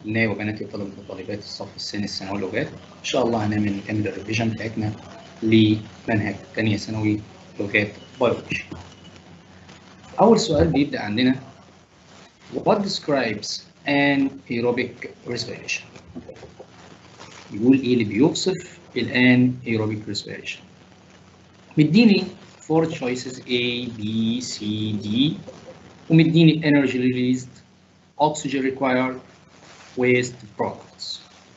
ابنائي وبناتي وطلبة وطالبات الصف الثاني الثانوي اللغات ان شاء الله هنعمل نكمل الريفيجن بتاعتنا لمنهج ثانيه ثانوي لغات بيولوجي اول سؤال بيبدا عندنا what describes an aerobic respiration يقول ايه اللي بيوصف الان aerobic respiration مديني four choices A B C D ومديني energy released oxygen required waste products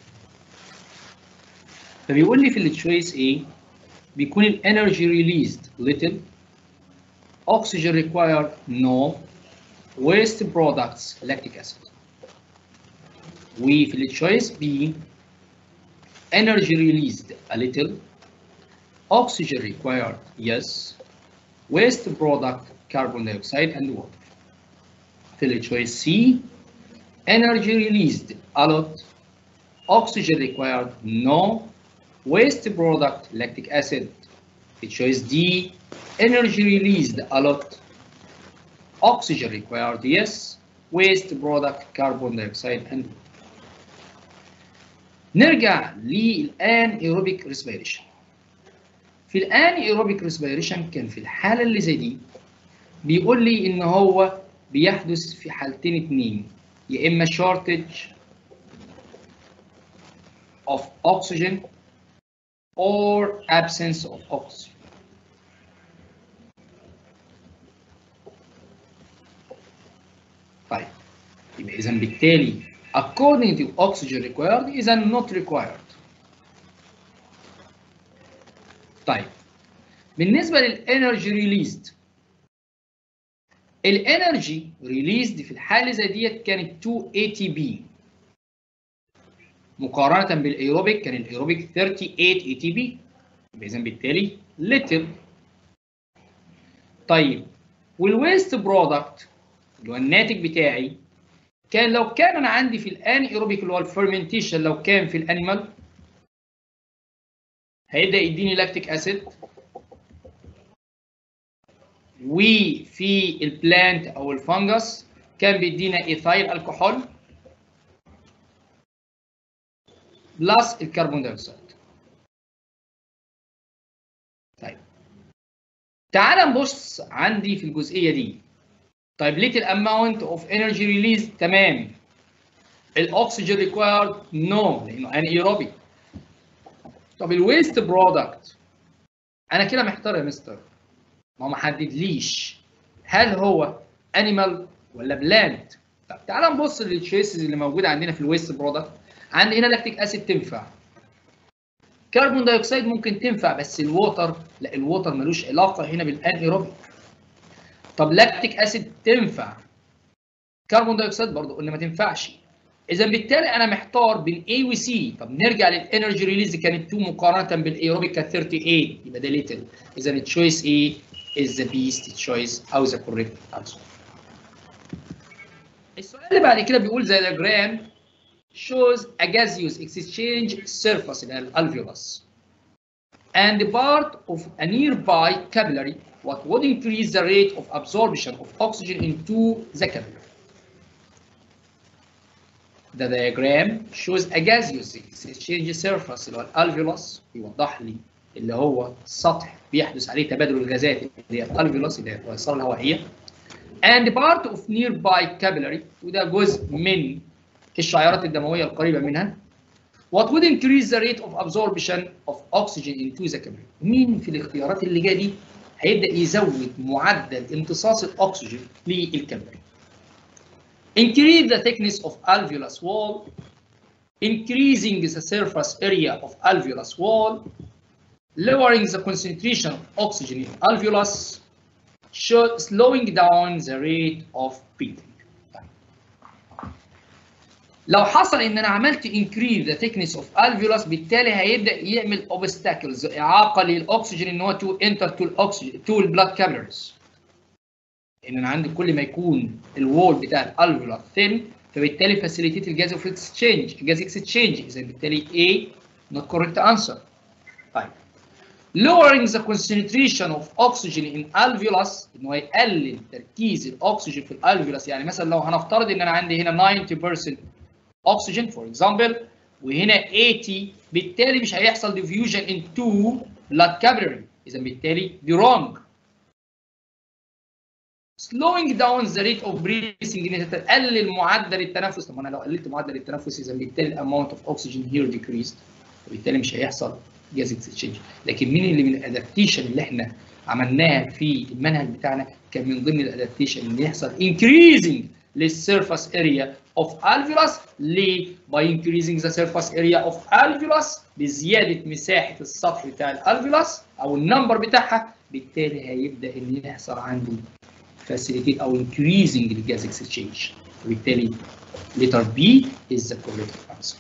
فبيقول لي في التشويس A بيكون الانرجي ريليزد little oxygen required no waste products lactic acid وفي التشويس B energy released a little oxygen required yes waste product carbon dioxide and water في التشويس C energy released a lot oxygen required no waste product lactic acid في choice D energy released a lot oxygen required yes waste product carbon dioxide and نرجع للان aerobic respiration في الان aerobic respiration كان في الحاله اللي زي دي بيقول لي ان هو بيحدث في حالتين اتنين يا اما shortage of oxygen or absence of oxygen. طيب يبقى اذا بالتالي according to oxygen required اذا not required. طيب بالنسبه للانرجي ريليزد الانرجي ريليزد في الحاله زي ديت كانت 2 اي تي بي مقارنه بالايروبيك كان الايروبيك 38 اي تي بي اذا بالتالي ليتل طيب والويست برودكت اللي هو الناتج بتاعي كان لو كان انا عندي في الان ايروبيك اللي هو الفرمنتيشن لو كان في الانيمال هيبدا يديني لاكتيك اسيد وفي البلانت او الفنجس كان بيدينا ايثايل الكحول بلس الكربون دايوكسيد طيب تعال نبص عندي في الجزئيه دي طيب ليت الاماونت اوف انرجي ريليز تمام الاكسجين ريكوايرد نو لانه انا ايروبي طب الويست برودكت انا كده محتار يا مستر ما هو ما حددليش هل هو انيمال ولا بلانت طب تعال نبص للتشيسز اللي موجوده عندنا في الويست برودكت عندي هنا لاكتيك اسيد تنفع كربون دايوكسيد ممكن تنفع بس الووتر لا الووتر ملوش علاقه هنا بالان ايروبيك طب لاكتيك اسيد تنفع كربون دايوكسيد برضه قلنا ما تنفعش اذا بالتالي انا محتار بين A و C طب نرجع للانرجي ريليز كانت 2 مقارنه بالايروبيك كانت 38 يبقى ده ليتل اذا التشويس A is the best choice او the correct answer السؤال اللي بعد كده بيقول the diagram shows a gaseous exchange surface اللي هي الالفيولus and part of a nearby capillary what would increase the rate of absorption of oxygen into the capillary The diagram shows a gaseous exchange surface اللي هو الالفيولس يوضح لي اللي هو سطح بيحدث عليه تبادل الغازات اللي هي الالفيولس اللي هي الوصله الهوائيه and part of nearby capillary وده جزء من الشعيرات الدمويه القريبه منها what would increase the rate of absorption of oxygen into the capillary مين في الاختيارات اللي جايه دي هيبدا يزود معدل امتصاص الاكسجين للكابيلاري increase the thickness of alveolus wall, increasing the surface area of alveolus wall, lowering the concentration of oxygen in alveolus, slowing down the rate of breathing. لو حصل ان انا عملت increase the thickness of alveolus بالتالي هيبدا يعمل obstacles اعاقه للاكسجين ان هو to enter to الاكسجين to البلاد capillaries. ان انا عندي كل ما يكون الوول بتاع الالفيولار ثين فبالتالي فاسيليتيت الجاز اوف اكسشينج الجاز اكسشينج اذا بالتالي A not correct answer طيب lowering the concentration of oxygen in alveolus ان هو يقلل تركيز الاكسجين في الالفيولس يعني مثلا لو هنفترض ان انا عندي هنا 90% oxygen for example وهنا 80 بالتالي مش هيحصل diffusion into blood capillary اذا بالتالي دي wrong slowing down the rate of breathing ان انت تقلل معدل التنفس طب انا لو قللت معدل التنفس اذا بالتالي الاماونت اوف اوكسجين هير decreased وبالتالي مش هيحصل جاز اكسشينج لكن مين اللي من الادابتيشن اللي احنا عملناها في المنهج بتاعنا كان من ضمن الادابتيشن ان يحصل increasing للسيرفس اريا اوف alveolus ليه؟ by increasing the surface area of alveolus بزياده مساحه السطح بتاع الالفيولاس او النمبر بتاعها بالتالي هيبدا ان يحصل عندي facilitate او increasing الجاز اكسشينج وبالتالي letter B is the correct answer.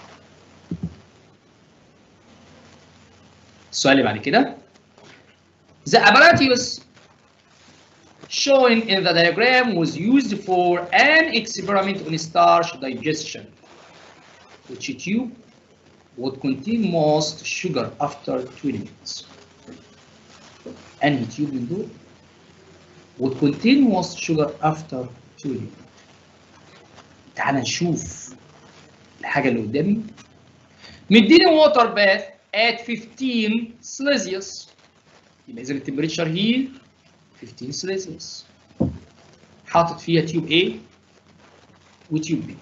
السؤال اللي بعد كده The apparatus shown in the diagram was used for an experiment on starch digestion, which tube would contain most sugar after 20 minutes. أنهي تيوب من دول would contain most sugar after 20 minutes. تعال نشوف الحاجة اللي قدامي. مديني ووتر باث at 15 سليزيوس يبقى اذا التمبريتشر هي 15 سليزيوس حاطط فيها تيوب A وتيوب B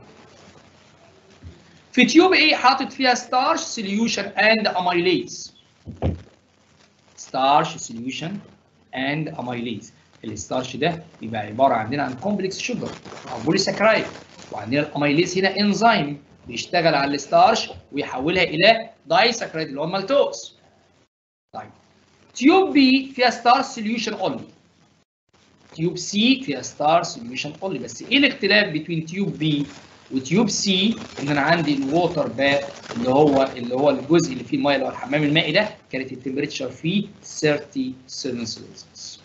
في تيوب A حاطط فيها ستارش سوليوشن اند اميليز ستارش سوليوشن اند اميليز الستارش ده بيبقى عباره عندنا عن كومبلكس شوجر او بوليساكرايد وعندنا الاميليز هنا انزيم بيشتغل على الستارش ويحولها الى دايساكرايد اللي هو المالتوز. طيب تيوب بي فيها ستار سوليوشن اونلي. تيوب سي فيها ستار سوليوشن اونلي بس ايه الاختلاف بين تيوب بي وتيوب سي ان انا عندي الووتر باث اللي هو اللي هو الجزء اللي فيه الميه اللي هو الحمام المائي ده كانت التمبريتشر فيه 37 سلسيوس.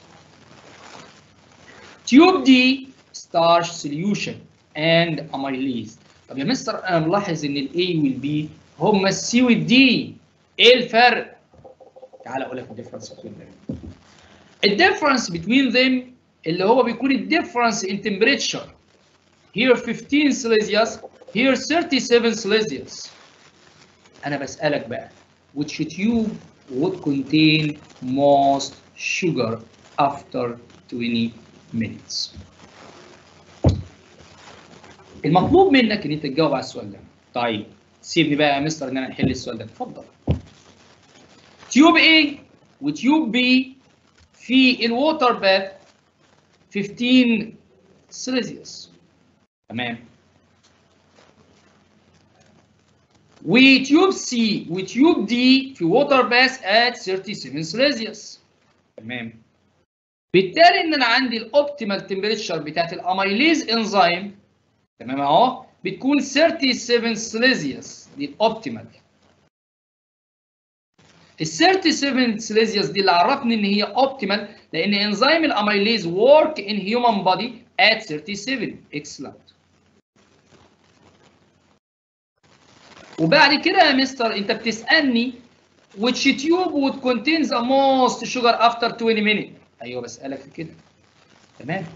تيوب دي ستارش سوليوشن اند اميليز طب يا مستر انا ملاحظ ان الاي والبي هم السي والدي ايه الفرق؟ تعال اقول لك الديفرنس بين them الديفرنس بين them اللي هو بيكون الديفرنس ان تمبريتشر here 15 سليزيوس here 37 سليزيوس انا بسالك بقى which tube would contain most sugar after 20 minutes المطلوب منك ان انت تجاوب على السؤال ده طيب سيبني بقى يا مستر ان انا نحل السؤال ده اتفضل تيوب A وتيوب B في الووتر باث 15 سلسيوس تمام وتيوب C وتيوب D في ووتر باث at 37 سلسيوس تمام بالتالي ان انا عندي الاوبتيمال تمبريتشر بتاعت الاميليز انزيم تمام اهو بتكون 37 سليزيوس دي الاوبتيمال ال 37 سليزيوس دي اللي عرفني ان هي اوبتيمال لان انزيم الاميليز work in human body at 37 excellent وبعد كده يا مستر انت بتسالني which tube would contain the most sugar after 20 minutes ايوه بسالك في كده تمام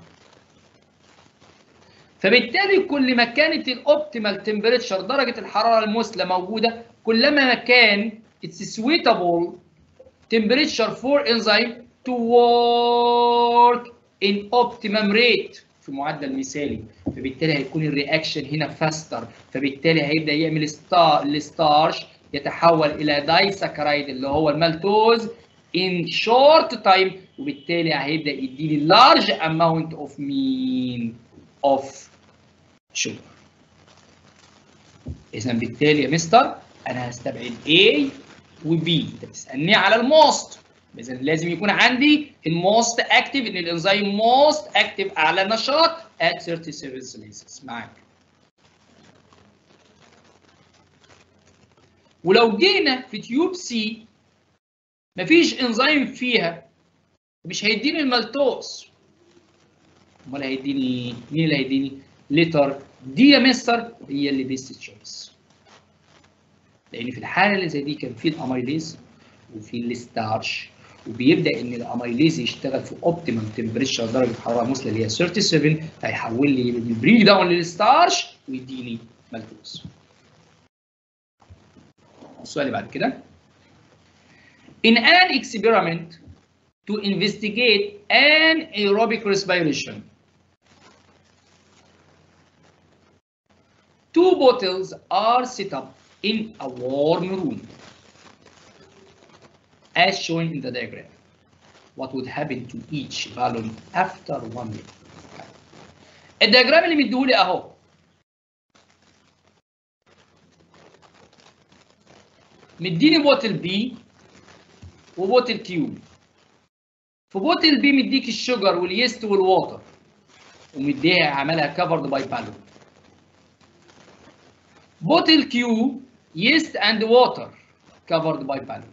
فبالتالي كل ما كانت الاوبتيمال تمبريتشر درجه الحراره المثلى موجوده كلما ما كان اتس suitable temperature for enzyme to work in optimum rate في معدل مثالي فبالتالي هيكون الرياكشن هنا فاستر فبالتالي هيبدا يعمل ستار الستارش يتحول الى دايساكرايد اللي هو المالتوز in short time وبالتالي هيبدا يديني large amount of mean of sugar اذا بالتالي يا مستر انا هستبعد A و B انت بتسالني على الموست اذا لازم يكون عندي الموست اكتف ان الانزيم موست اكتف اعلى نشاط at 37 سليسيوس معاك ولو جينا في تيوب سي مفيش انزيم فيها مش هيديني المالتوز امال هيديني مين اللي هيديني لتر دي يا مستر هي اللي بيست تشويس لان في الحاله اللي زي دي كان في الاميليز وفي الستارش وبيبدا ان الاميليز يشتغل في اوبتيمم تمبريتشر درجه حراره مثلى اللي هي 37 هيحول لي البريك داون للستارش ويديني مالتوز السؤال اللي بعد كده In an experiment to investigate anaerobic respiration two bottles are set up in a warm room as shown in the diagram what would happen to each balloon after one minute الدياجرام اللي مديهولي اهو مديني بوتل بي وبوتل كيو في بوتل بي مديك الشجر واليست والواتر ومديها عملها كفرد باي بالون بوتل كيو يست اند واتر كفرد باي بالون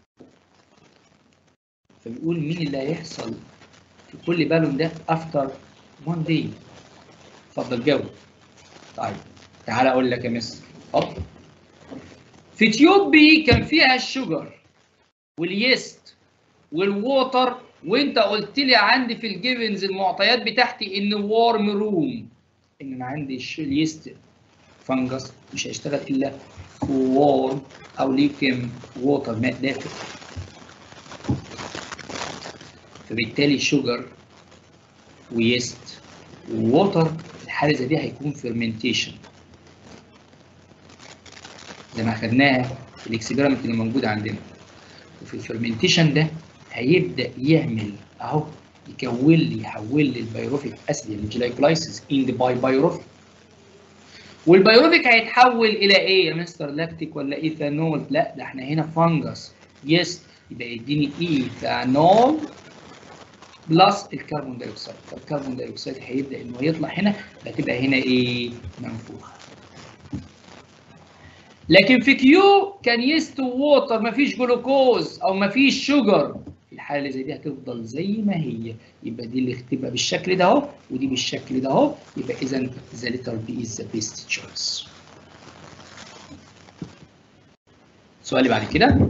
فبيقول مين اللي هيحصل في كل بالون ده افتر 1 داي اتفضل جاوب طيب تعالى اقول لك يا مستر اتفضل في تيوب بي كان فيها الشجر واليست والووتر وانت قلت لي عندي في الجيفنز المعطيات بتاعتي ان وارم روم ان انا عندي اليست فنجس مش هيشتغل الا في وارم او ليكم ووتر ماء دافئ فبالتالي شجر ويست ووتر الحاله زي دي هيكون فيرمنتيشن زي ما اخدناها في الاكسبيرمنت اللي موجود عندنا وفي الفرمنتيشن ده هيبدا يعمل اهو يكون لي يحول لي البيروفيك اسيد الجلايكلايسيس ان باي بايروفيك والبيروفيك هيتحول الى ايه يا مستر لاكتيك ولا ايثانول لا ده احنا هنا فانجس يس يبقى يديني ايثانول بلس الكربون دايوكسيد فالكربون دايوكسيد هيبدا انه يطلع هنا هتبقى هنا ايه منفوخه لكن في كيو كان يست ووتر مفيش جلوكوز او مفيش شوجر الحاله اللي زي دي هتفضل زي ما هي يبقى دي اللي هتبقى بالشكل ده اهو ودي بالشكل ده اهو يبقى اذا ذا ليتر بي از ذا بيست تشويس السؤال اللي بعد كده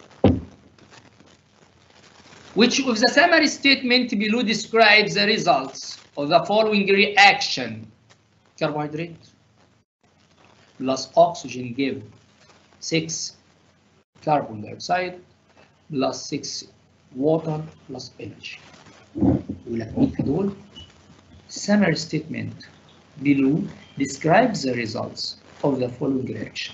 Which of the summary statement below describes the results of the following reaction? Carbohydrate plus oxygen give 6 carbon dioxide plus 6 water plus energy. يقول لك مين دول؟ Summary statement below describes the results of the following reaction.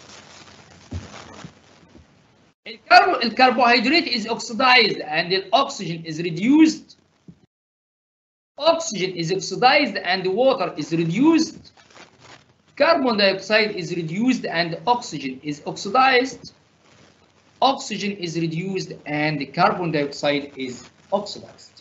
الكربو الكربوهيدرات is oxidized and the oxygen is reduced. Oxygen is oxidized and water is reduced. Carbon dioxide is reduced and oxygen is oxidized. Oxygen is reduced and carbon dioxide is oxidized.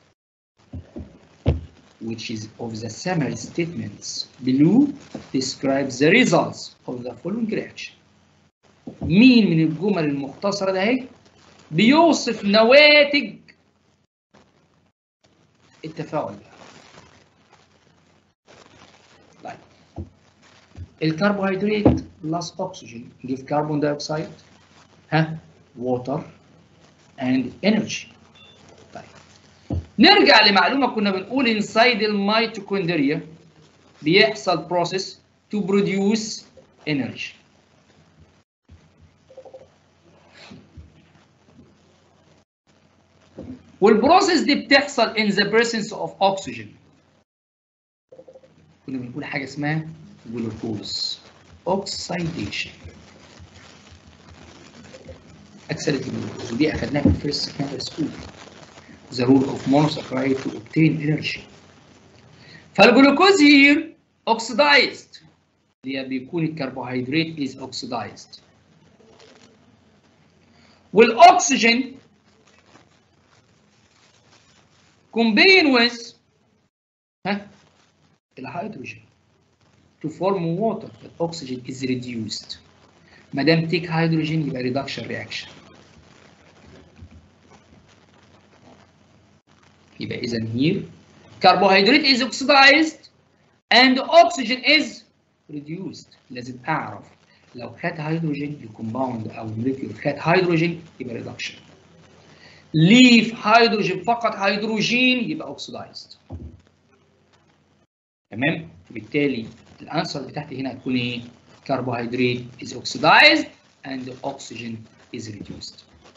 Which is of the summary statements below describes the results of the following reaction. مين من الجمل المختصرة ده اهي بيوصف نواتج التفاعل ده. طيب الكربوهيدرات بلس اوكسجين give carbon dioxide ها water and energy طيب نرجع لمعلومه كنا بنقول inside الميتوكوندريا بيحصل process to produce energy والبروسيس دي بتحصل in the presence of oxygen كنا بنقول حاجه اسمها جلوكوز اوكسيديشن اكسلت الجلوكوز ودي اخدناها في الفيرست سكندري سكول the rule of monosaccharide to obtain energy فالجلوكوز here oxidized اللي هي بيكون الكربوهيدرات is oxidized والاكسجين combine with ها الهيدروجين to form water the oxygen is reduced ما دام take hydrogen يبقى reduction reaction يبقى اذا here carbohydrate is oxidized and oxygen is reduced لازم اعرف لو خد هيدروجين الكومباوند او الموليكيول خد هيدروجين يبقى ريدكشن ليف هيدروجين فقط هيدروجين يبقى اوكسيدايزد تمام فبالتالي الانسر بتاعتي هنا هتكون ايه؟ carbohydrate is oxidized and the oxygen is reduced.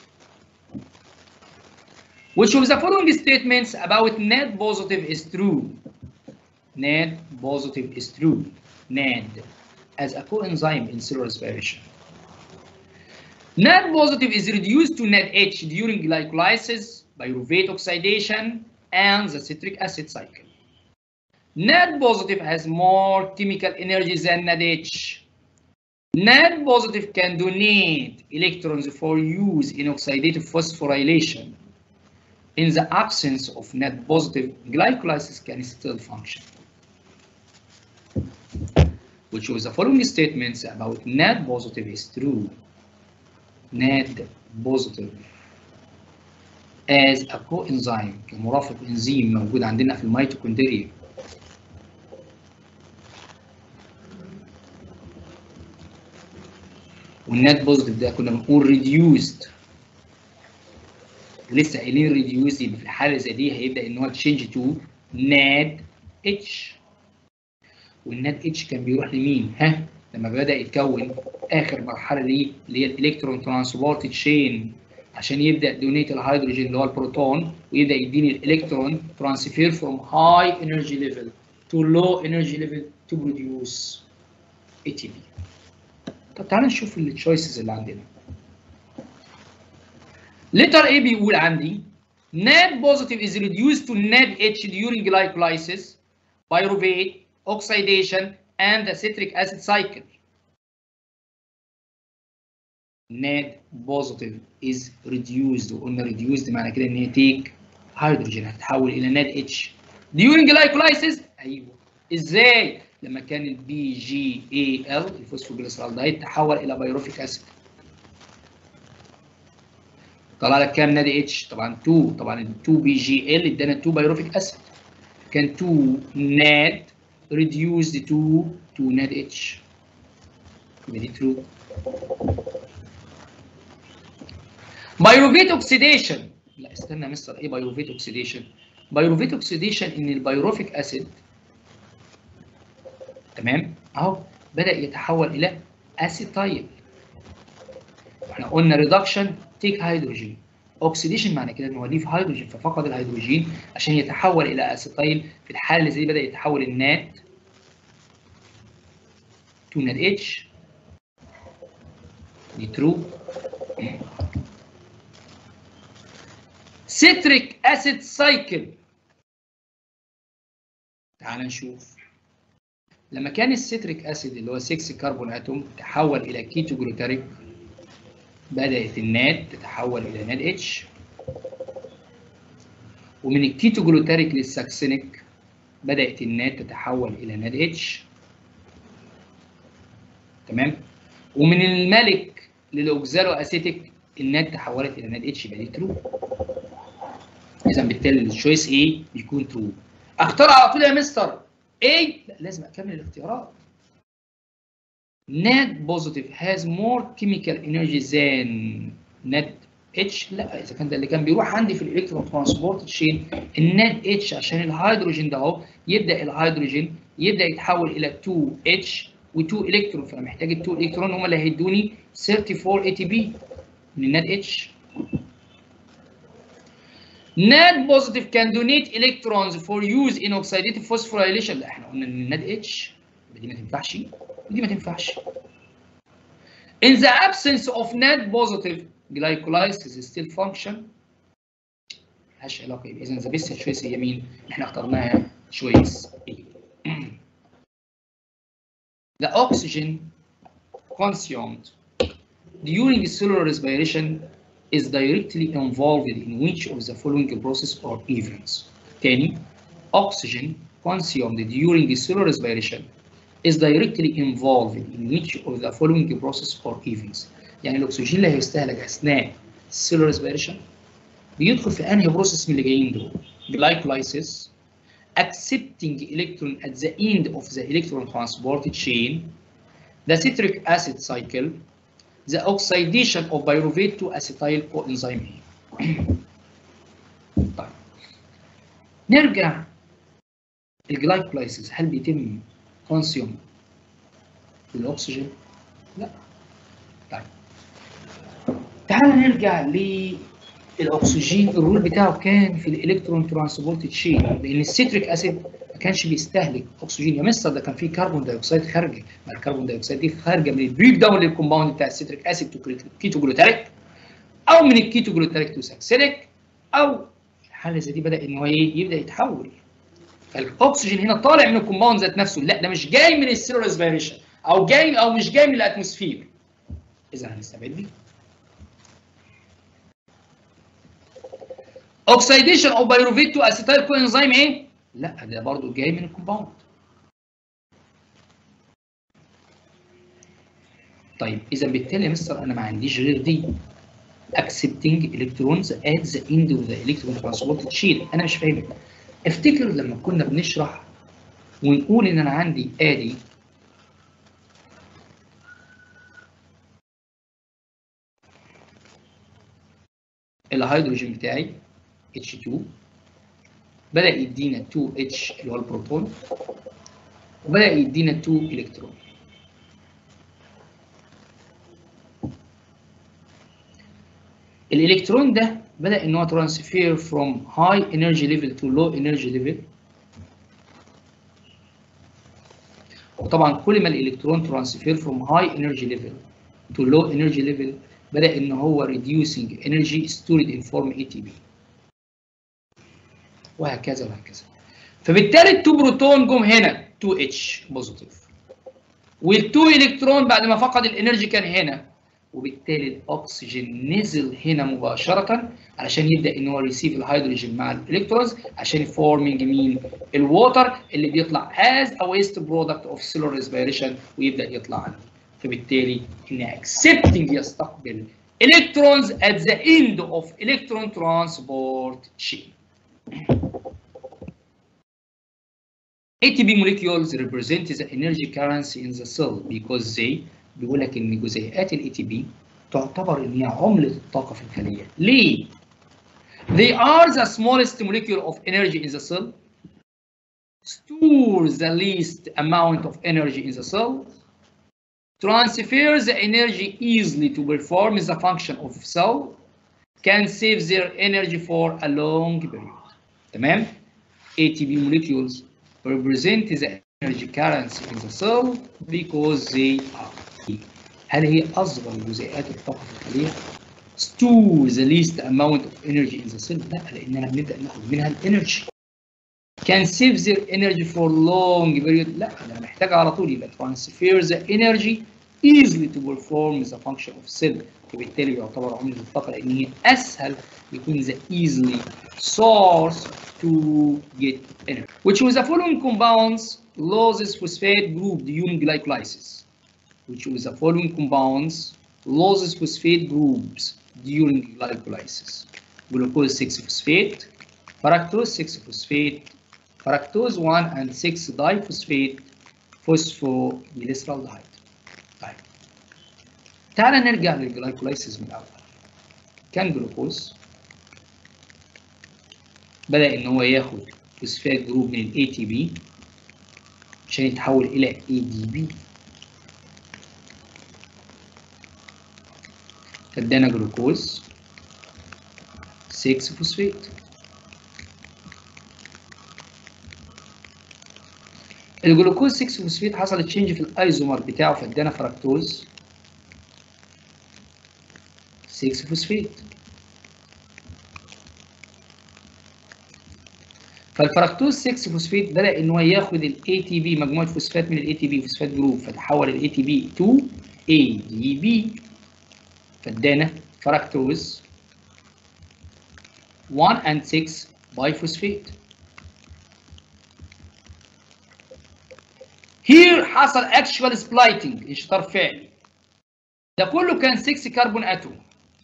Which of the following statements about NAD positive is true? NAD positive is true. NAD as a coenzyme in cellular respiration. NAD positive is reduced to NADH during glycolysis, pyruvate oxidation, and the citric acid cycle. NAD positive has more chemical energy than NADH. NAD positive can donate electrons for use in oxidative phosphorylation. In the absence of NAD positive, glycolysis can still function. Which of the following statements about NAD positive is true? NAD positive as a coenzyme كمرافق انزيم موجود عندنا في الميتوكوندريا والنات بوزيتيف ده كنا بنقول ريديوست لسه قايلين ريديوست يبقى في الحاله زي دي هيبدا ان هو تشينج تو ناد اتش والناد اتش كان بيروح لمين؟ ها؟ لما بدا يتكون اخر مرحله ليه اللي هي الالكترون ترانسبورت تشين عشان يبدا دونيت الهيدروجين اللي هو البروتون ويبدا يديني الالكترون ترانسفير فروم هاي انرجي ليفل تو لو انرجي ليفل تو بروديوس اي تي بي طب تعالى نشوف التشويسز اللي عندنا لتر A بيقول عندي NAD positive is reduced to NADH during glycolysis, pyruvate, oxidation, and the citric acid cycle. NAD positive is reduced وقلنا reduced معنى كده ان هي تيك هيدروجين هتتحول الى NADH during glycolysis ايوه ازاي؟ لما كان البي جي اي ال الفوسفوجليسرالدهيد تحول الى بيروفيك اسيد طلع لك كام نادي اتش طبعا 2 طبعا ال 2 بي جي ال ادانا 2 بيروفيك اسيد كان 2 ناد ريديوزد تو 2 ناد اتش يبقى دي ترو بايروفيت اوكسيديشن لا استنى يا مستر ايه بايروفيت اوكسيديشن بايروفيت اوكسيديشن ان البيروفيك اسيد تمام اهو بدا يتحول الى اسيتايل احنا قلنا ريدكشن تيك هيدروجين اوكسيديشن معنى كده انه هو ضيف هيدروجين ففقد الهيدروجين عشان يتحول الى اسيتايل في الحاله اللي زي دي بدا يتحول النات تو نات اتش دي ترو سيتريك اسيد سايكل تعال نشوف لما كان السيتريك اسيد اللي هو 6 كربون اتوم تحول الى كيتو جلوتاريك بدات الناد تتحول الى ناد اتش ومن الكيتو جلوتاريك للساكسينيك بدات الناد تتحول الى ناد اتش تمام ومن الملك للاوكزالو اسيتيك الناد تحولت الى ناد اتش يبقى دي ترو اذا بالتالي الشويس ايه بيكون ترو اختار على طول يا مستر ايه لا لازم اكمل الاختيارات NAD positive has more chemical energy than NADH لا اذا كان ده اللي كان بيروح عندي في الالكترون ترانسبورت تشين الناد اتش عشان الهيدروجين ده اهو يبدا الهيدروجين يبدا يتحول الى 2 اتش و2 الكترون فانا محتاج ال 2 الكترون هم اللي هيدوني 34 اي تي بي من الناد اتش NAD positive can donate electrons for use in oxidative phosphorylation لا احنا قلنا ان الناد اتش دي ما تنفعش ودي ما تنفعش. In the absence of NAD positive glycolysis still function ملهاش علاقه يبقى اذا ذا بيست تشويس هي مين؟ احنا اخترناها تشويس ايه. The oxygen consumed during cellular respiration is directly involved in which of the following process or events. تاني oxygen consumed during cellular respiration is directly involved in which of the following process or events. يعني الاكسجين اللي هيستهلك اثناء cellular respiration بيدخل في انهي بروسيس من اللي جايين دول؟ glycolysis, accepting electron at the end of the electron transport chain, the citric acid cycle, the oxidation of pyruvate to acetyl coenzyme A. طيب نرجع الجلايكولايسيس هل بيتم كونسيوم والاكسجين لا طيب تعال نرجع للاكسجين الرول بتاعه كان في الالكترون ترانسبورت تشين لان السيتريك اسيد ما كانش بيستهلك اكسجين يا مستر ده كان فيه كربون دايوكسيد خارجه ما الكربون دايوكسيد دي خارجه من البريك داون للكومباوند بتاع السيتريك اسيد تو كيتو جلوتاريك او من الكيتو جلوتاريك تو ساكسيليك او الحاله زي دي بدا ان هو ايه يبدا يتحول فالاكسجين هنا طالع من الكومباوند ذات نفسه لا ده مش جاي من السيلولار ريسبيريشن او جاي او مش جاي من الاتموسفير اذا هنستبعد دي اوكسيديشن او بايروفيت تو اسيتايل كوانزيم ايه لا ده برضو جاي من الكومباوند طيب اذا بالتالي يا مستر انا ما عنديش غير دي accepting electrons at the end of the electron transport chain انا مش فاهم افتكر لما كنا بنشرح ونقول ان انا عندي ادي الهيدروجين بتاعي H2 بدأ يدينا 2H اللي هو البروتون وبدأ يدينا 2 إلكترون الإلكترون ده بدأ إن هو ترانسفير from high energy level to low energy level وطبعا كل ما الإلكترون ترانسفير from high energy level to low energy level بدأ إن هو reducing energy stored in form ATP وهكذا وهكذا فبالتالي التو بروتون جم هنا 2H بوزيتيف والتو الكترون بعد ما فقد الانرجي كان هنا وبالتالي الاكسجين نزل هنا مباشره علشان يبدا ان هو ريسيف الهيدروجين مع الالكترونز عشان يفورمنج مين الووتر اللي بيطلع از ا ويست برودكت اوف سيلولار ريسبيريشن ويبدا يطلع عنه فبالتالي ان اكسبتنج يستقبل electrons at the end of electron transport chain ATP molecules represent the energy currency in the cell because they بيقول لك ان جزيئات الاي تي بي تعتبر ان هي عمله الطاقه في الخليه ليه they are the smallest molecule of energy in the cell store the least amount of energy in the cell transfer the energy easily to perform the function of cell can save their energy for a long period تمام ATP molecules represent the energy currency in the cell because they are هل هي أصغر جزيئات الطاقة في الخلية؟ store the least amount of energy in the cell؟ لا لأننا بنبدأ ناخد منها الانرجي. can save their energy for long period؟ لا أنا محتاجة على طول يبقى transfer the energy easily to perform the function of cell. وبالتالي يعتبر عملة الطاقة لأن هي أسهل يكون the easily source to get energy. Which was the following compounds loses phosphate group during glycolysis. which was the following compounds loses phosphate groups during glycolysis. Glucose 6-phosphate, fructose 6-phosphate, fructose 1 and 6 diphosphate, phosphoglyceraldehyde. طيب تعال نرجع للجلايكولايسيس من الأول. كان جلوكوز بدأ إن هو ياخد فوسفات جروب من ال ATP عشان يتحول إلى ADP فادانا جلوكوز 6 فوسفات الجلوكوز 6 فوسفات حصل تشينج في الايزومر بتاعه فادانا فركتوز 6 فوسفات فالفركتوز 6 فوسفات بدا ان هو ياخد الاي تي بي مجموعه فوسفات من الاي تي بي فوسفات جروب فتحول الاي تي بي تو اي دي بي فادانا فركتوز 1 and 6 بايفوسفيت هير حصل اكشوال سبلايتنج انشطار فعلي ده كله كان 6 كربون اتوم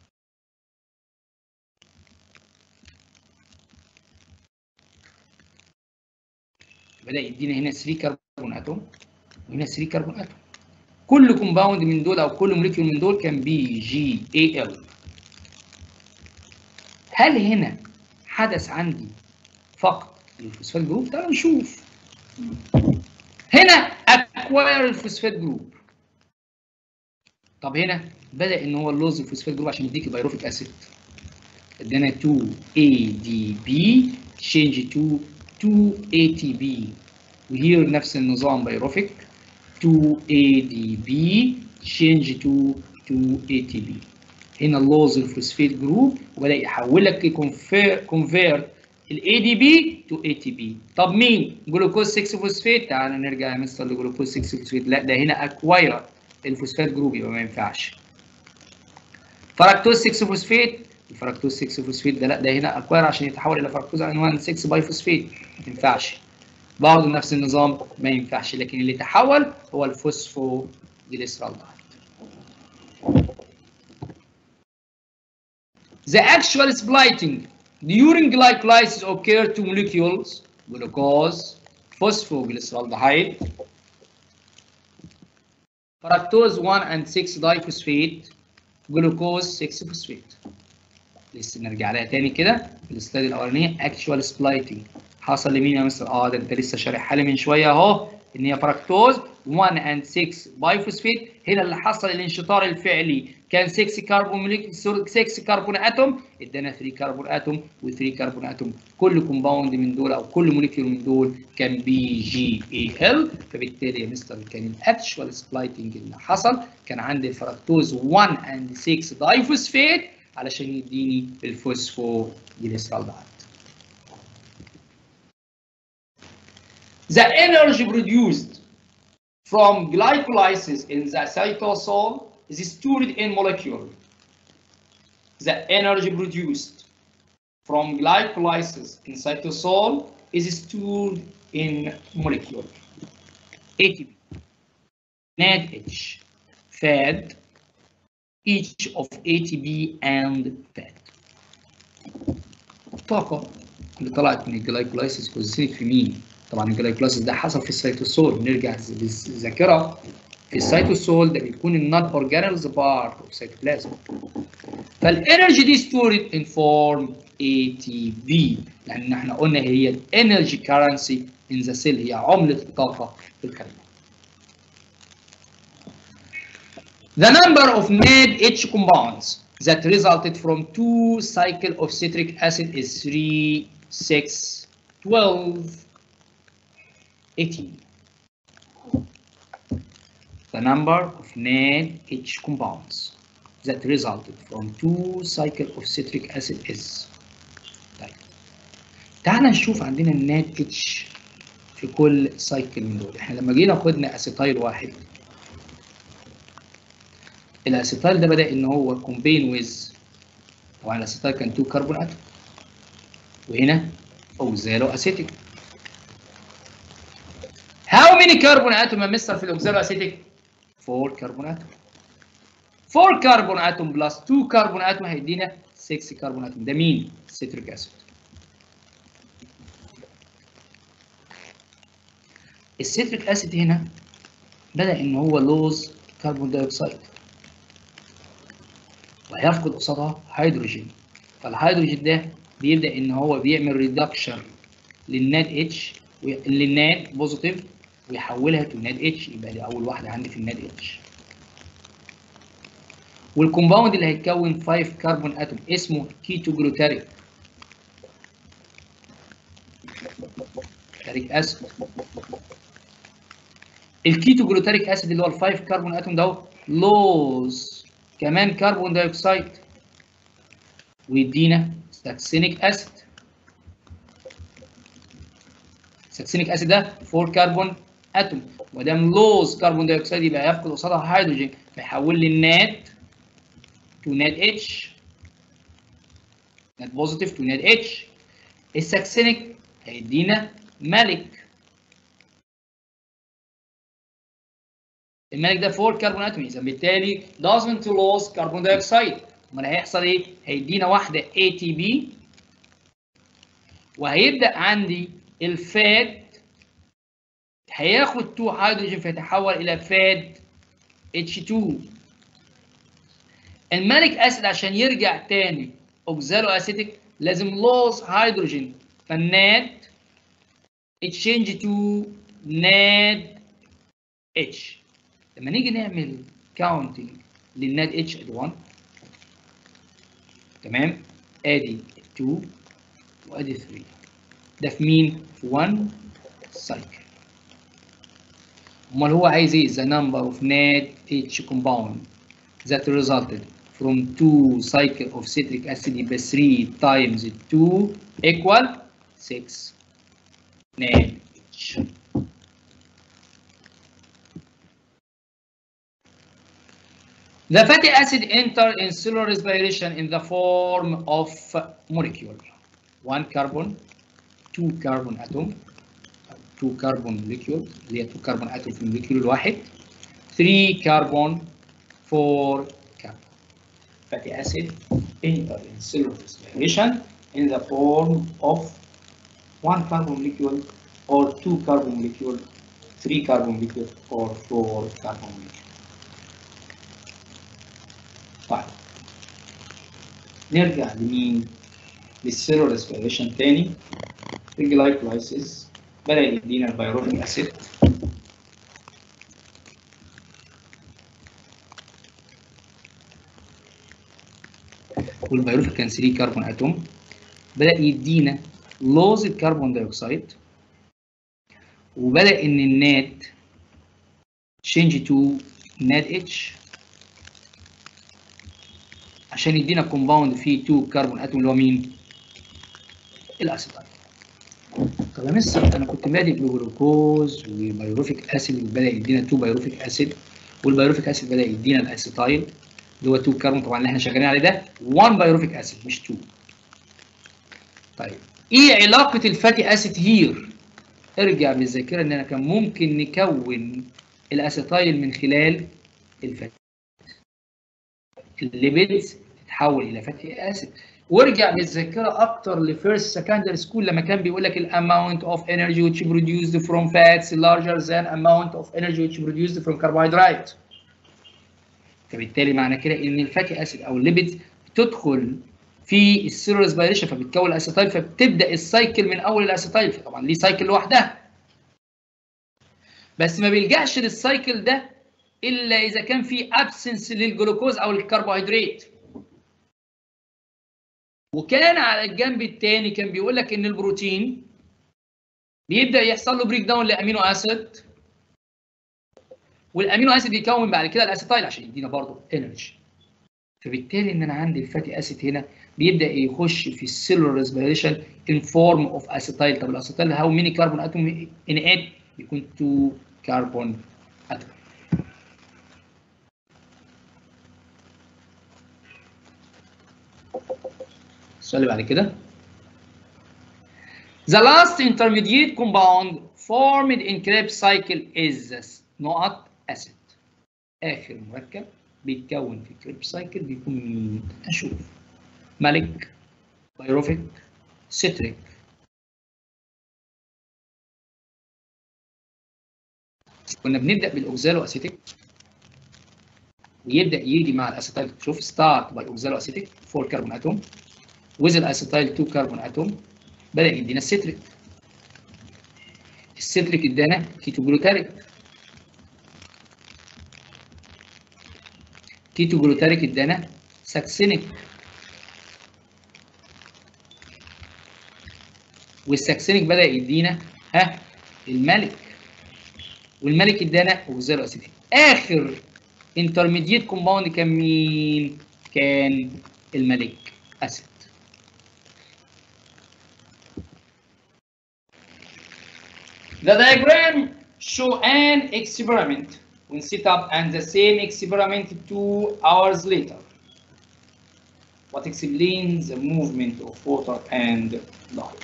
بدا يدينا هنا 3 كربون اتوم وهنا 3 كربون اتوم كل كومباوند من دول او كل موليكيول من دول كان بي جي اي ال هل هنا حدث عندي فقد للفوسفات جروب تعالوا نشوف هنا اكواير الفوسفات جروب طب هنا بدا ان هو اللوز الفوسفات جروب عشان يديك البيروفيك اسيد ادانا 2 ADP change to 2 ATP وهير نفس النظام بيروفيك 2 ADP change to 2 ATP هنا اللوز الفوسفات جروب وبدا يحول لك كونفيرت الاي دي بي تو اي تي بي طب مين جلوكوز 6 فوسفات تعالى نرجع يا مستر لجلوكوز 6 فوسفات لا ده هنا اكواير الفوسفات جروب يبقى ما ينفعش فركتوز 6 فوسفات الفركتوز 6 فوسفات ده لا ده هنا اكواير عشان يتحول الى فركتوز عنوان 6 باي فوسفات ما ينفعش برضه نفس النظام ما ينفعش لكن اللي تحول هو الفوسفو جليسرالدهيد The actual splitting during glycolysis occur two molecules glucose phosphoglyceraldehyde fructose 1 and 6 diphosphate glucose 6 phosphate لسه نرجع لها تاني كده في السلايد الاولانيه actual splitting حصل لمين يا مستر اه ده انت لسه شارحها لي من شويه اهو ان هي فركتوز 1 and 6 بايفوسفيت هنا اللي حصل الانشطار الفعلي كان 6 كربون 6 كربون اتوم ادانا 3 كربون اتوم و3 كربون اتوم كل كومباوند من دول او كل موليكيول من دول كان بي جي اي ال فبالتالي يا مستر كان الاكشوال سبلايتنج اللي حصل كان عندي الفركتوز 1 and 6 دايفوسفيت علشان يديني الفوسفو جليسرالدهيد The energy produced from glycolysis in the cytosol is stored in molecule. The energy produced from glycolysis in cytosol is stored in molecule. ATP, NADH, FAD, each of ATP and FAD. الطاقة اللي طلعت من الجلايكولايسيس كونسنت في مين؟ طبعا الجلايكولايسيس ده حصل في السيتوسول نرجع بالذاكره في السيتوسول ده بيكون النون اورجانيلز بارت اوف سيتوبلازم فالانرجي دي ستورد ان فورم اي تي بي لان احنا قلنا هي الانرجي كارنسي ان ذا سيل هي عمله الطاقه في الخليه The number of NADH compounds that resulted from two cycle of citric acid is 3, 6, 12, 18. The number of NADH compounds that resulted from two cycle of citric acid is طيب تعال نشوف عندنا الناد اتش في كل سايكل من دول احنا لما جينا خدنا اسيتايل واحد الاسيتايل ده بدا ان هو كومبين ويز طبعا الاسيتايل كان 2 كربون اتوم وهنا اوزالو اسيتيك How many carbon atom يا مستر في الاوكسالو اسيتيك 4 كربون اتوم 4 كربون اتوم بلس 2 كربون اتوم هيدينا 6 كربون اتوم ده مين؟ السيتريك اسيد السيتريك اسيد هنا بدا ان هو لوز كربون دايوكسيد وهيفقد قصادها هيدروجين فالهيدروجين ده بيبدا ان هو بيعمل ريدكشن للناد اتش للناد بوزيتيف ويحولها تو ناد اتش يبقى دي اول واحده عندي في الناد اتش والكومباوند اللي هيتكون 5 كربون اتوم اسمه كيتو جلوتاريك تاريك اسيد الكيتو جلوتاريك اسيد اللي هو ال 5 كربون اتوم ده لوز كمان كربون دايوكسيد ويدينا ساكسينيك اسيد ساكسينيك اسيد ده 4 كربون اتوم ودام لوز كربون دايوكسيد يبقى يفقد قصادها هيدروجين فيحول لي النات تو نات اتش نات بوزيتيف تو نات اتش الساكسينيك هيدينا ملك الملك ده 4 كربون اتوم اذا بالتالي doesn't lose كربون دايوكسيد امال هيحصل ايه؟ هيدينا واحده اي تي بي وهيبدا عندي الفاد هياخد 2 هيدروجين فيتحول الى فاد H2 المالك اسيد عشان يرجع تاني اوكزالو اسيتيك لازم لوز هيدروجين فالناد اتشينج تو ناد اتش لما نيجي نعمل كاونتنج للناد اتش ادي 1 تمام ادي 2 وادي 3 ده في مين؟ في 1 سايكل امال هو عايز ايه؟ the number of NAD H compound that resulted from two cycle of citric acid يبقى 3 times 2 equal 6 NAD H. The fatty acid enter in cellular respiration in the form of molecule. One carbon, two carbon atom, two carbon molecule اللي هي two carbon atom في الموليكيول الواحد. Three carbon, four carbon. Fatty acid enter in cellular respiration in the form of one carbon molecule or two carbon molecule, three carbon molecule or four carbon molecule. طيب نرجع لمين؟ للسيلولار ريسبيريشن تاني الجلايكولايسيس بدأ يدينا البيروفيك اسيد والبيروفيك كان 3 كربون اتوم بدأ يدينا لوز الكربون دايوكسيد وبدأ ان النات change to نات اتش عشان يدينا كومباوند فيه 2 كربون اتوم اللي هو مين؟ الاسيتايل. طب يا مستر انا كنت بادئ بجلوكوز وبيروفيك اسيد بدا يدينا 2 بيروفيك اسيد والبيروفيك اسيد بدا يدينا الاسيتايل اللي هو 2 كربون طبعا اللي احنا شغالين عليه ده 1 بيروفيك اسيد مش 2. طيب ايه علاقه الفاتي اسيد هير؟ ارجع بالذاكره ان انا كان ممكن نكون الاسيتايل من خلال الفاتي الليبيدز تتحول الى فاتي اسيد وارجع بالذاكره اكتر لفيرست سكندري سكول لما كان بيقول لك الاماونت اوف انرجي which produced from fats larger than amount of energy which produced from carbohydrate فبالتالي معنى كده ان الفاتي اسيد او الليبيدز بتدخل في السيرو ريسبيريشن فبتكون الاسيتايل فبتبدا السايكل من اول الاسيتايل طبعا ليه سايكل لوحدها بس ما بيلجاش للسايكل ده الا اذا كان في ابسنس للجلوكوز او الكربوهيدرات وكان على الجنب الثاني كان بيقول لك ان البروتين بيبدا يحصل له بريك داون لامينو اسيد والامينو اسيد بيكون بعد كده الاسيتايل عشان يدينا برضه انرجي فبالتالي ان انا عندي الفاتي اسيد هنا بيبدا يخش في السيلولار ريسبيريشن ان فورم اوف اسيتايل طب الاسيتايل هاو ميني كربون اتوم ان ات يكون 2 كربون اتوم السؤال اللي بعد كده The last intermediate compound formed in Krebs cycle is this نقط acid آخر مركب بيتكون في كريب سايكل بيكون مين؟ أشوف مالك بيروفيك سيتريك كنا بنبدأ بالأوكزالو أسيتيك ويبدأ يجي مع الأسيتايل شوف ستارت باي أوكزالو أسيتيك 4 كربون أتوم وذ الاسيتايل 2 كربون اتوم بدا يدينا السيتريك السيتريك ادانا كيتو جلوتاريك كيتو جلوتاريك ادانا ساكسينيك والساكسينيك بدا يدينا ها الملك والملك ادانا اوكزالو اسيتيك اخر انترميديت كومباوند كان مين؟ كان الملك اسيد The diagram show an experiment when set up and the same experiment two hours later. What explains the movement of water and light?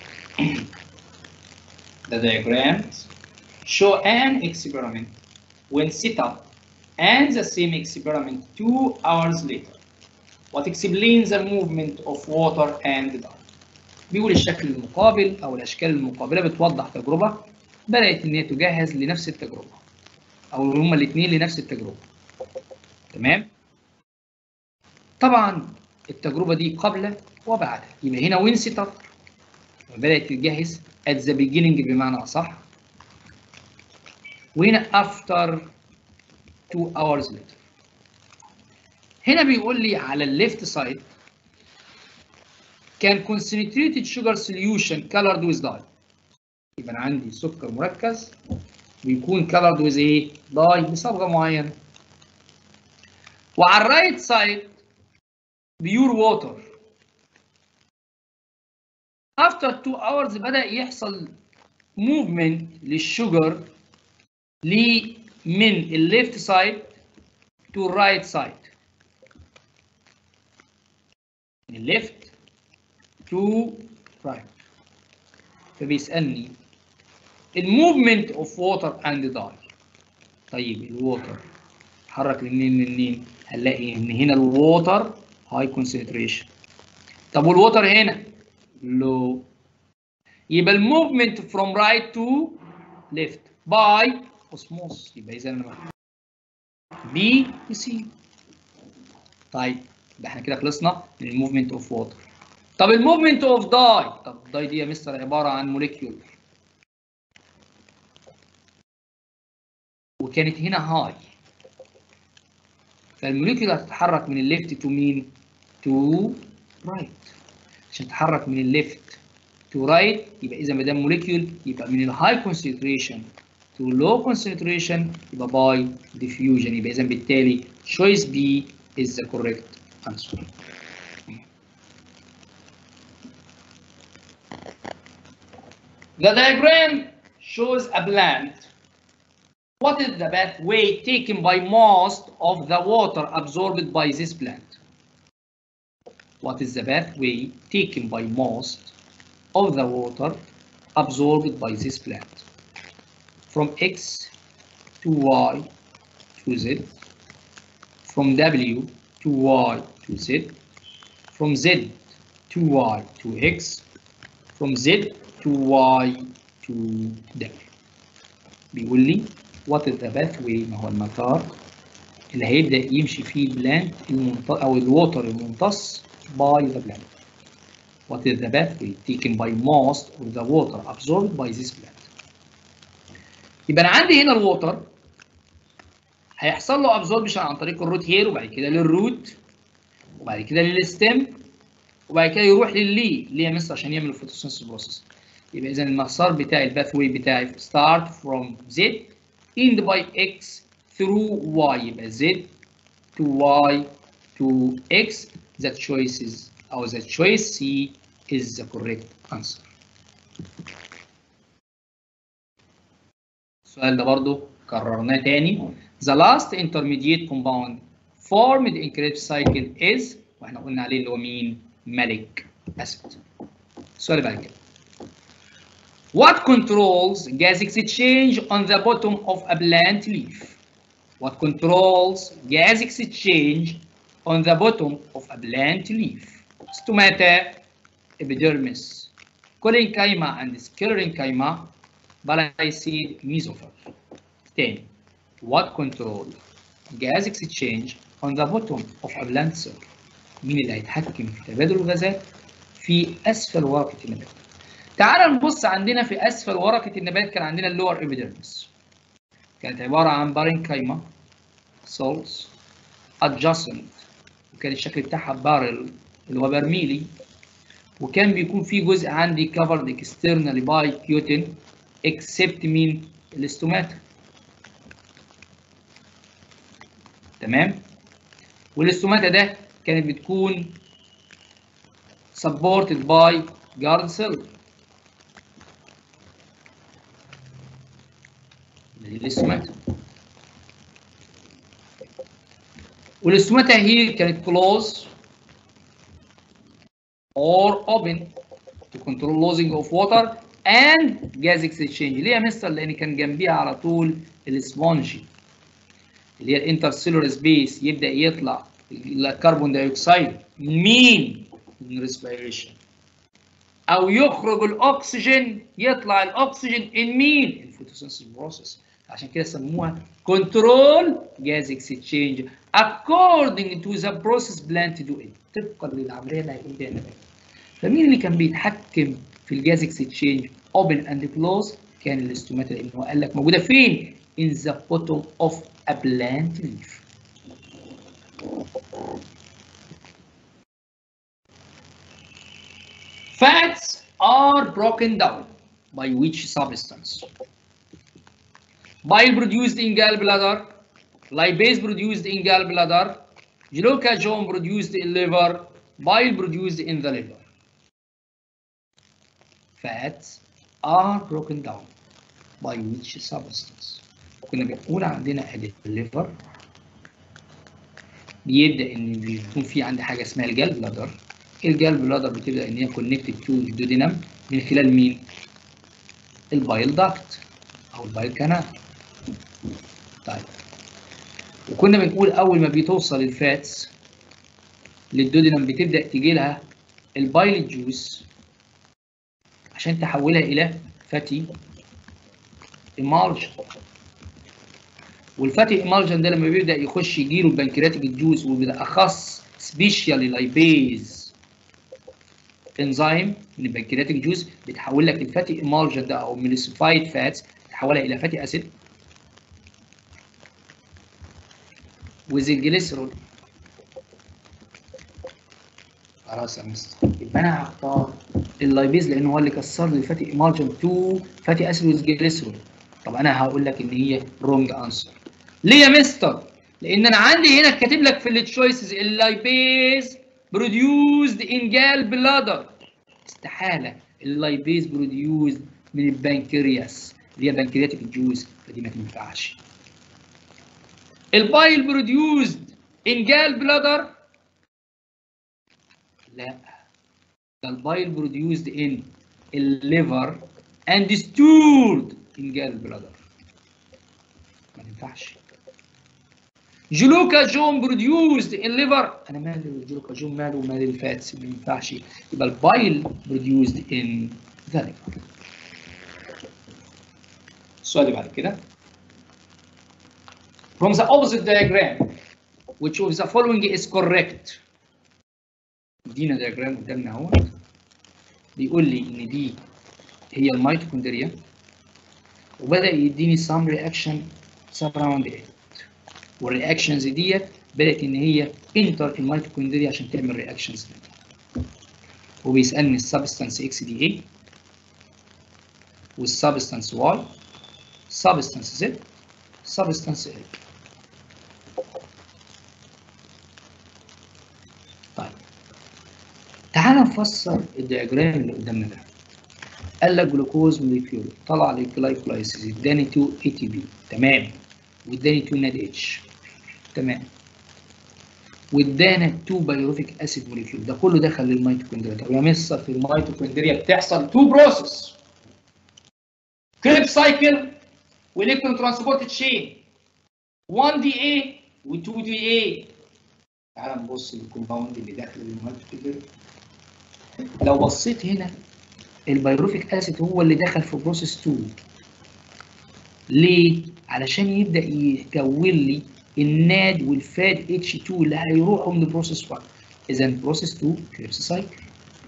the diagrams show an experiment when set up and the same experiment two hours later. What explains the movement of water and light? بيقول الشكل المقابل او الاشكال المقابله بتوضح تجربه بدات ان هي تجهز لنفس التجربه او هما الاثنين لنفس التجربه تمام طبعا التجربه دي قبل وبعد يبقى هنا وين سيت اب بدات تتجهز at the beginning بمعنى اصح وهنا after two hours later هنا بيقول لي على الليفت سايد كان concentrated sugar solution colored with dye يبقى انا عندي سكر مركز ويكون colored with ايه؟ dye بصبغه معينه وعلى الرايت سايد بيور ووتر after 2 hours بدأ يحصل movement للشجر ل من الليفت سايد to الرايت سايد من الليفت to right فبيسألني الموفمنت اوف ووتر اند داي طيب الووتر اتحرك منين لمنين هنلاقي ان هنا الووتر هاي كونسنتريشن طب والووتر هنا لو يبقى الموفمنت فروم رايت تو ليفت باي اوسموس يبقى اذا انا بي سي طيب يبقى احنا كده خلصنا من الموفمنت اوف ووتر طب الموفمنت اوف داي طب الداي دي يا مستر عباره عن موليكيول وكانت هنا هاي فالموليكيول هتتحرك من الليفت تو مين؟ تو رايت عشان تتحرك من الليفت تو رايت يبقى اذا ما دام موليكيول يبقى من الهاي كونسنتريشن تو لو كونسنتريشن يبقى باي ديفيوجن يبقى اذا بالتالي choice B is the correct answer. The diagram shows a plant. What is the pathway taken by most of the water absorbed by this plant? What is the pathway taken by most of the water absorbed by this plant? From X to Y to Z, from W to Y to Z, from Z to Y to X, from Z to Y to W. بيقول لي what is the pathway ما هو المسار اللي هيبدأ يمشي فيه البلانت الممتص أو الووتر الممتص by the plant. What is the pathway taken by most of the water absorbed by this plant? يبقى أنا عندي هنا الووتر هيحصل له absorption عن طريق الروت هير وبعد كده للروت وبعد كده للستيم وبعد كده يروح لللي ليه يا مستر عشان يعمل الفوتوسينثيسيس بروسيس يبقى اذا المسار بتاعي الباث واي بتاعي start from Z end by X through Y يبقى Z to Y to X the choices or the choice C is the correct answer. السؤال ده برضو كررناه تاني the last intermediate compound formed in Krebs cycle is واحنا قلنا عليه اللي هو مين؟ malic acid. السؤال اللي بعد كده What controls gas exchange on the bottom of a plant leaf? What controls gas exchange on the bottom of a plant leaf? Stomata, epidermis, cholenchyma and sclerenchyma, balanced mesophyll. 10. What controls gas exchange on the bottom of a plant cell? مين اللي هيتحكم في تبادل الغازات في اسفل ورقه النبات؟ تعال نبص عندنا في اسفل ورقه النبات كان عندنا اللور ايبيدرمس كانت عباره عن بارينكايما سولز ادجاسنت وكان الشكل بتاعها بارل اللي هو برميلي وكان بيكون في جزء عندي كفرد اكسترنالي باي كيوتين اكسبت مين الاستوماتا تمام والاستوماتا ده كانت بتكون supported by guard cell دي الاستوماتا والاستوماتا هي كانت close or open to control losing of water and gas exchange ليه يا مستر لان كان جنبيها على طول السبونجي اللي هي الانترسيلولار سبيس يبدا يطلع الكربون دايوكسيد مين من ريسبيريشن او يخرج الاكسجين يطلع الاكسجين ان مين الفوتوسينثيسيس بروسيس عشان كده سموها كنترول جاز اكسشينج according to the process plan to do it طبقا للعمليه اللي هيقوم بيها النبات فمين اللي كان بيتحكم في الجاز اكسشينج open and close كان الاستوماتا لان هو قال لك موجوده فين in the bottom of a plant leaf broken down by which substance bile produced in gallbladder lipase produced in gallbladder glucagon produced in liver bile produced in the liver fats are broken down by which substance كنا بنقول عندنا ادي الليفر بيبدا ان بيكون في عندي حاجه اسمها الجال بلادر الجال بلادر بتبدا ان هي كونكتد تو الدودينم من خلال مين؟ البايل داكت او البايل كانال طيب وكنا بنقول اول ما بتوصل الفاتس للدودينم بتبدا تجي لها البايل جوس عشان تحولها الى فاتي ايمالجن والفاتي ايمالجن ده لما بيبدا يخش يجيله البنكرياتيك جوز وبالاخص سبيشالي لايبيز انزيم من البنكرياتيك جوز بتحول لك الفاتي ايمالجن ده او ميليسيفايد فاتس تحولها الى فاتي اسيد وذ الجليسرول خلاص يا مستر يبقى انا هختار اللايبيز لان هو اللي كسر لي الفاتي ايمالجن تو فاتي اسيد وذ جليسرول طب انا هقول لك ان هي رونج انسر ليه يا مستر لان انا عندي هنا كاتب لك في التشويسز اللايبيز بروديوسد ان جال بلادر استحاله اللايبيز بروديوسد من البنكرياس اللي هي بنكرياتيك جوز فدي ما تنفعش البايل بروديوسد ان جال بلادر لا ده البايل بروديوسد ان الليفر اند ستورد ان جال بلادر ما ينفعش جلوكاجون بروديوسد ان ليفر انا مالي الجلوكاجون ماله ومال الفاتس ما ينفعش يبقى البايل بروديوسد ان ذا ليفر السؤال اللي بعد كده From the opposite diagram, which of the following is correct? ادينا diagram قدامنا اهو بيقول لي ان دي هي الميتوكوندريا وبدا يديني some reaction surround it والرياكشنز ديت بدات ان هي انتر الميتوكوندريا عشان تعمل رياكشنز وبيسالني السبستانس اكس دي ايه والسبستانس واي سبستانس زد سبستانس ال طيب تعال نفسر الدياجرام اللي قدامنا ده قال لك جلوكوز موليكيول طلع لي جلايكولايسيس اداني 2 اي تي بي تمام واداني 2 ناد اتش تمام وادانا 2 بايروفيك اسيد موليكيول ده كله دخل للميتوكوندريا طب يا مستر في الميتوكوندريا بتحصل 2 بروسيس كريب سايكل والكترون ترانسبورت تشين 1 دي اي و2 دي اي تعال نبص للكومباوند اللي داخل الميتوكوندريا لو بصيت هنا البيروفيك اسيد هو اللي دخل في بروسيس 2 ليه؟ علشان يبدا يكون لي الناد والفاد اتش 2 اللي هيروحوا من بروسيس 1 اذا بروسيس 2 كريبس سايكل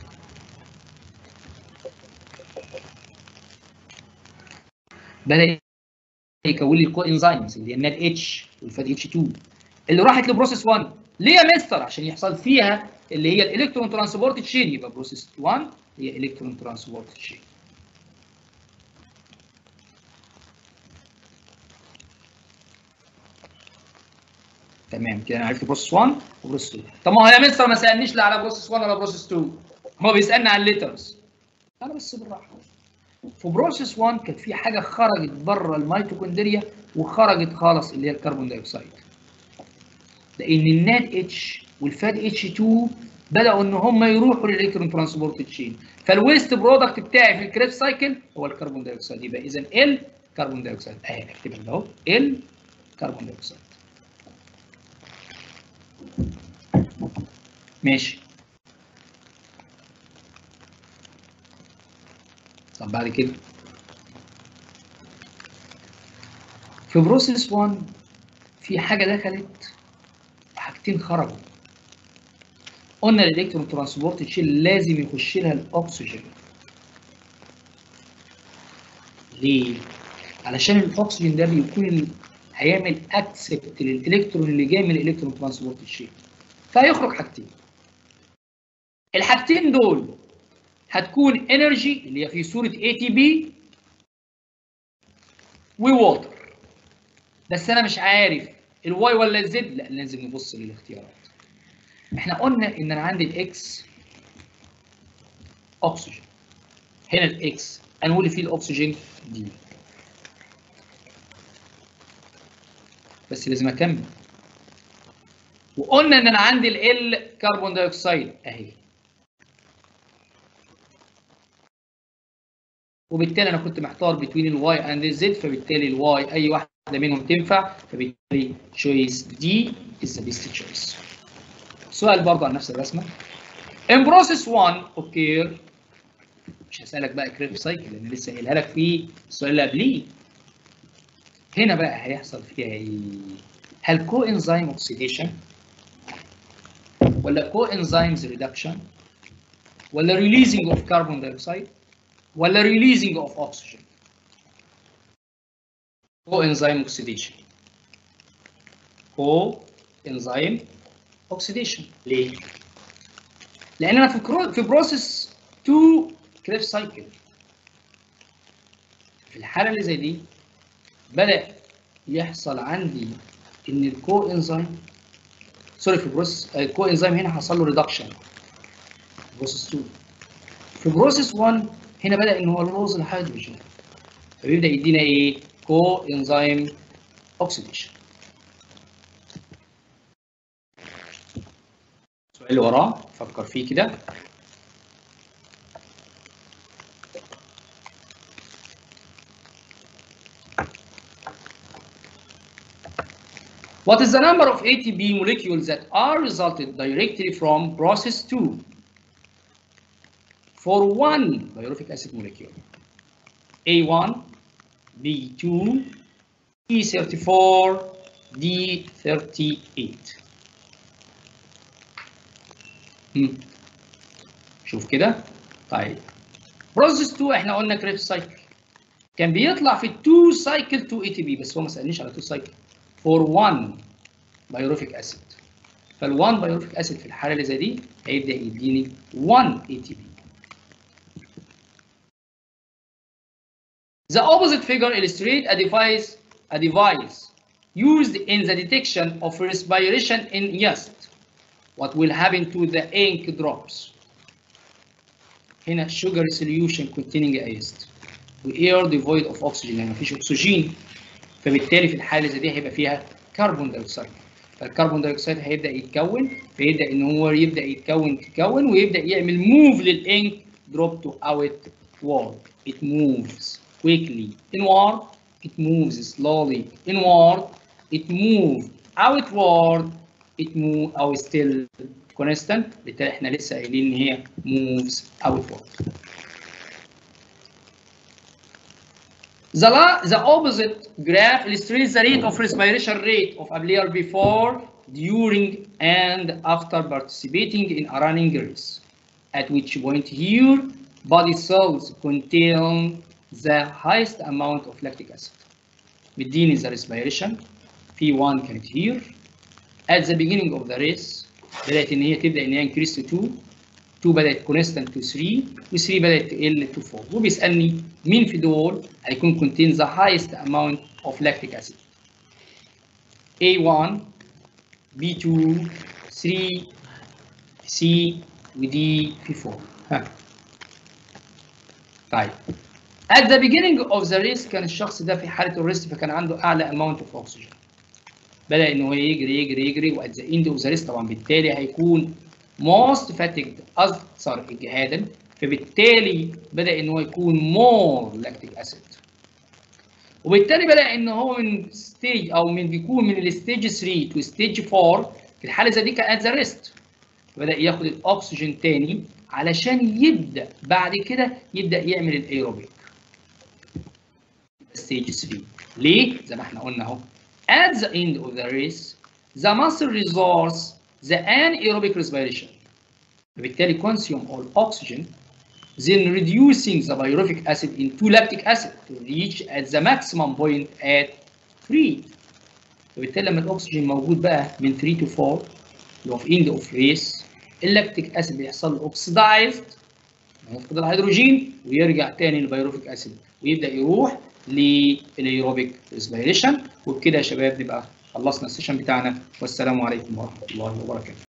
بدا يكون لي الكو انزيمز اللي هي الناد اتش والفاد اتش 2 اللي راحت لبروسيس 1 ليه يا مستر عشان يحصل فيها اللي هي الالكترون ترانسبورت تشين يبقى بروسيس 1 هي الكترون ترانسبورت تشين تمام كده انا عرفت بروسيس 1 وبروسيس 2 طب ما هو يا مستر ما سالنيش لا على بروسيس 1 ولا بروسيس 2 هو بيسالني على الليترز انا بس بالراحه في بروسيس 1 كانت في حاجه خرجت بره الميتوكوندريا وخرجت خالص اللي هي الكربون دايوكسيد لان الناد اتش والفاد اتش 2 بداوا ان هم يروحوا للالكترون ترانسبورت تشين فالويست برودكت بتاعي في الكريب سايكل هو الكربون دايوكسيد يبقى اذا ال كربون دايوكسيد اهي اكتبها اهو ال كربون دايوكسيد ماشي طب بعد كده في بروسيس 1 في حاجه دخلت وحاجتين خرجوا قلنا الالكترون ترانسبورت تشيل لازم يخش لها الاكسجين ليه علشان الاكسجين ده بيكون هيعمل اكسبت للالكترون اللي جاي من الالكترون ترانسبورت تشيل فهيخرج حاجتين الحاجتين دول هتكون انرجي اللي هي في صوره اي تي بي وواتر بس انا مش عارف الواي ولا الزد لا لازم نبص للاختيارات احنا قلنا ان انا عندي الاكس اكسجين هنا الاكس هنقول اللي فيه الاكسجين دي بس لازم اكمل وقلنا ان انا عندي ال كربون دايوكسيد اهي وبالتالي انا كنت محتار بين الواي اند الزد فبالتالي الواي اي واحده منهم تنفع فبالتالي choice D is the best choice. سؤال برضه عن نفس الرسمه. In process 1 occur مش هسألك بقى كريب سايكل لأن لسه قايلها لك في السؤال اللي قبليه. هنا بقى هيحصل فيها ايه؟ هل كو انزيم اوكسيديشن ولا كو انزيمز ريدكشن ولا ريليزنج اوف كربون دايوكسيد ولا ريليزنج اوف اوكسجين؟ كو انزيم اوكسيديشن كو انزيم اوكسيديشن ليه؟ لان انا في كرو... في بروسيس 2 كريف سايكل في الحاله اللي زي دي بدا يحصل عندي ان الكو انزيم سوري في بروسيس الكو انزيم هنا حصل له ريدكشن بروسيس 2 في بروسيس 1 هنا بدا ان هو لوز الهيدروجين فبيبدا يدينا ايه؟ كو انزيم اوكسيديشن السؤال اللي وراه فكر فيه كده What is the number of ATP molecules that are resulted directly from process 2 for one pyruvic acid molecule? A1, B2, E34, D38. هم. شوف كده طيب بروسيس 2 احنا قلنا كريب سايكل كان بيطلع في 2 سايكل 2 اي تي بي بس هو ما سالنيش على 2 سايكل فور 1 بايروفيك اسيد فال1 بايروفيك اسيد في الحاله اللي زي دي هيبدا يديني 1 اي تي بي The opposite figure illustrates a device a device used in the detection of respiration in yeast. What will happen to the ink drops? هنا sugar solution containing yeast واير devoid of oxygen يعني مفيش اكسجين فبالتالي في الحاله زي دي هيبقى فيها كربون دايوكسيد فالكربون دايوكسيد هيبدا يتكون فيبدا ان هو يبدا يتكون يتكون ويبدا يعمل موف للانك دروب تو اوت وورد it moves quickly inward it moves slowly inward it moves outward it move او still constant بالتالي احنا لسه قايلين ان هي moves outward The, la, the opposite graph illustrates the rate of respiration rate of a player before, during, and after participating in a running race. At which point here, body cells contain the highest amount of lactic acid. مديني the respiration في 1 كانت here. At the beginning of the race بدأت إن هي تبدأ إن هي increase to 2 2 بدأت constant to 3 و3 بدأت تقل to 4 وبيسألني مين في دول هيكون contain the highest amount of lactic acid A1 B2 3 C و D في 4 ها طيب at the beginning of the race كان الشخص ده في حالة الريست فكان عنده أعلى amount of oxygen بدأ إن هو يجري يجري يجري وات ذا end of the race طبعا بالتالي هيكون most fatigued أكثر إجهادا فبالتالي بدأ إن هو يكون more lactic acid وبالتالي بدأ إن هو من ستيج أو من بيكون من الستيج 3 تو ستيج 4 في الحالة زي دي كان at the rest بدأ ياخد الأكسجين تاني علشان يبدأ بعد كده يبدأ يعمل الأيروبيك ستيج 3 ليه؟ زي ما احنا قلنا اهو at the end of the race the muscle resource the anaerobic respiration فبالتالي consume all oxygen then reducing the pyruvic acid into lactic acid to reach at the maximum point at 3 فبالتالي لما الاكسجين موجود بقى من 3 to 4 اللي هو في end of race اللاكتيك acid بيحصل له oxidized هيفقد الهيدروجين ويرجع تاني للبيروفيك اسيد ويبدا يروح للايروبيك ريسبيريشن وبكده يا شباب نبقى خلصنا السيشن بتاعنا والسلام عليكم ورحمه الله وبركاته